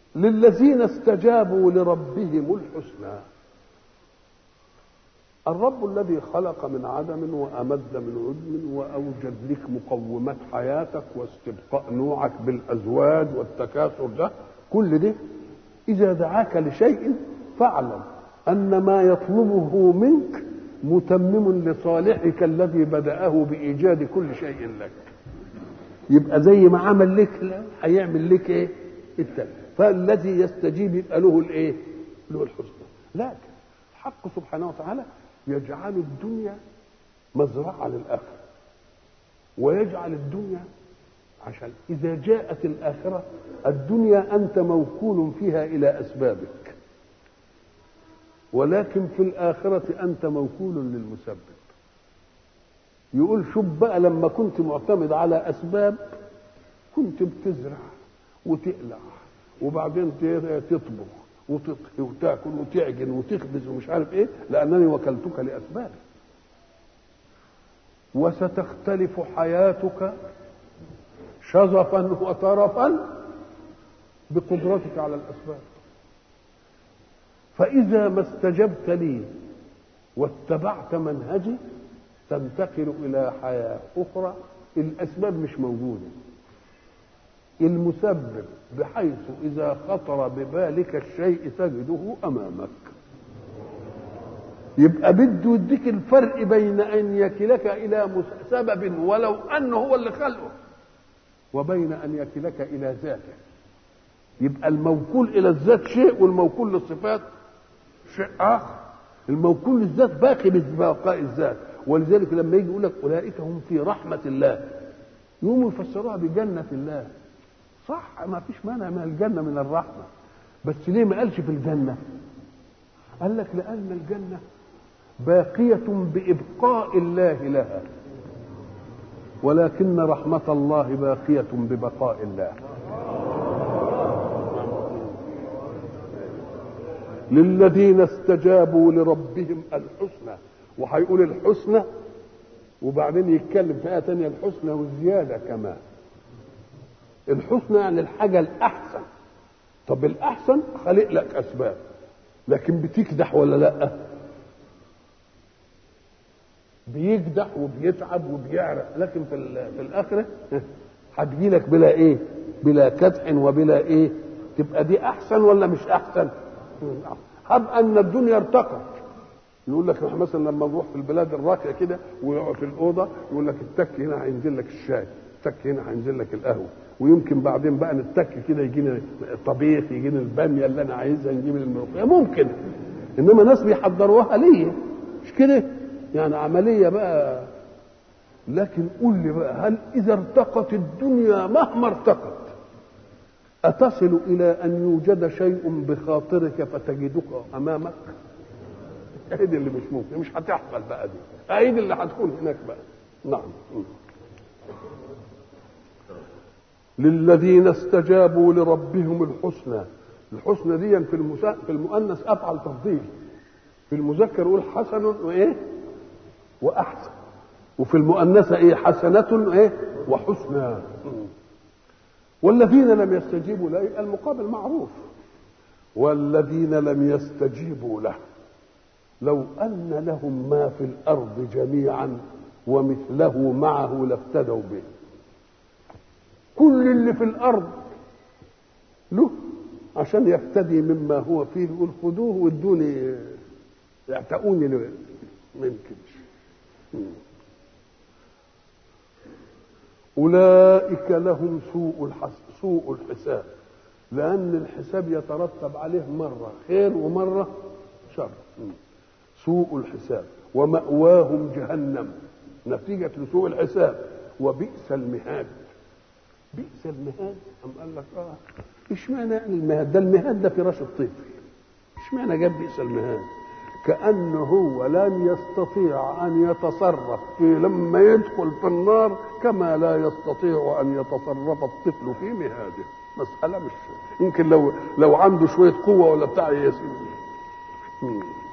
للذين استجابوا لربهم الحسنى الرب الذي خلق من عدم وأمد من عدم وأوجد لك مقومات حياتك واستبقاء نوعك بالأزواج والتكاثر ده كل ده إذا دعاك لشيء فاعلم أن ما يطلبه منك متمم لصالحك الذي بدأه بإيجاد كل شيء لك يبقى زي ما عمل لك هيعمل لك ايه التاني فالذي يستجيب يبقى له الايه له الحسنى لكن الحق سبحانه وتعالى يجعل الدنيا مزرعة للآخرة ويجعل الدنيا عشان إذا جاءت الآخرة الدنيا أنت موكول فيها إلى أسبابك ولكن في الآخرة أنت موكول للمسبب يقول شوف بقى لما كنت معتمد على أسباب كنت بتزرع وتقلع وبعدين تطبخ وتطهي وتاكل وتعجن وتخبز ومش عارف ايه لانني وكلتك لاسباب وستختلف حياتك شظفا وطرفا بقدرتك على الاسباب فاذا ما استجبت لي واتبعت منهجي تنتقل الى حياه اخرى الاسباب مش موجوده المسبب بحيث إذا خطر ببالك الشيء تجده أمامك يبقى بده يديك الفرق بين أن يكلك إلى سبب ولو أنه هو اللي خلقه وبين أن يكلك إلى ذاته يبقى الموكول إلى الذات شيء والموكول للصفات شيء آخر الموكول للذات باقي ببقاء الذات ولذلك لما يجي يقول لك أولئك هم في رحمة الله يقوموا يفسروها بجنة الله صح ما فيش مانع من الجنة من الرحمة بس ليه ما قالش في الجنة قال لك لأن الجنة باقية بإبقاء الله لها ولكن رحمة الله باقية ببقاء الله للذين استجابوا لربهم الحسنى وهيقول الحسنى وبعدين يتكلم في آية تانية الحسنى والزيادة كمان الحسنى يعني الحاجة الأحسن طب الأحسن خلق لك أسباب لكن بتكدح ولا لأ بيكدح وبيتعب وبيعرق لكن في, في الآخرة هتجي لك بلا إيه بلا كدح وبلا إيه تبقى دي أحسن ولا مش أحسن هب أن الدنيا ارتقت يقول لك مثلا لما نروح في البلاد الراقية كده ويقعد في الأوضة يقول لك التك هنا هينزل لك الشاي التك هنا هينزل لك القهوة ويمكن بعدين بقى نتك كده يجينا طبيخ يجينا الباميه اللي انا عايزها نجيب الملوخيه ممكن انما ناس بيحضروها ليه مش كده يعني عمليه بقى لكن قول لي بقى هل اذا ارتقت الدنيا مهما ارتقت اتصل الى ان يوجد شيء بخاطرك فتجدك امامك اهدي اللي مش ممكن مش هتحصل بقى دي اهدي اللي هتكون هناك بقى نعم للذين استجابوا لربهم الحسنى الحسنى دي في المسا... في المؤنث افعل تفضيل في المذكر يقول حسن وايه واحسن وفي المؤنثه ايه حسنه ايه وحسنى والذين لم يستجيبوا له المقابل معروف والذين لم يستجيبوا له لو ان لهم ما في الارض جميعا ومثله معه لافتدوا به كل اللي في الارض له عشان يفتدي مما هو فيه يقول خذوه وادوني اعتقوني ما يمكنش اولئك لهم سوء الحس سوء الحساب لان الحساب يترتب عليه مره خير ومره شر سوء الحساب ومأواهم جهنم نتيجة لسوء الحساب وبئس المهاد بئس المهاد أم قال لك اه اشمعنى يعني المهاد ده المهاد ده فراش الطفل اشمعنى جاب بئس المهاد كأنه هو لن يستطيع أن يتصرف في لما يدخل في النار كما لا يستطيع أن يتصرف الطفل في مهاده مسألة مش يمكن لو لو عنده شوية قوة ولا بتاع يسير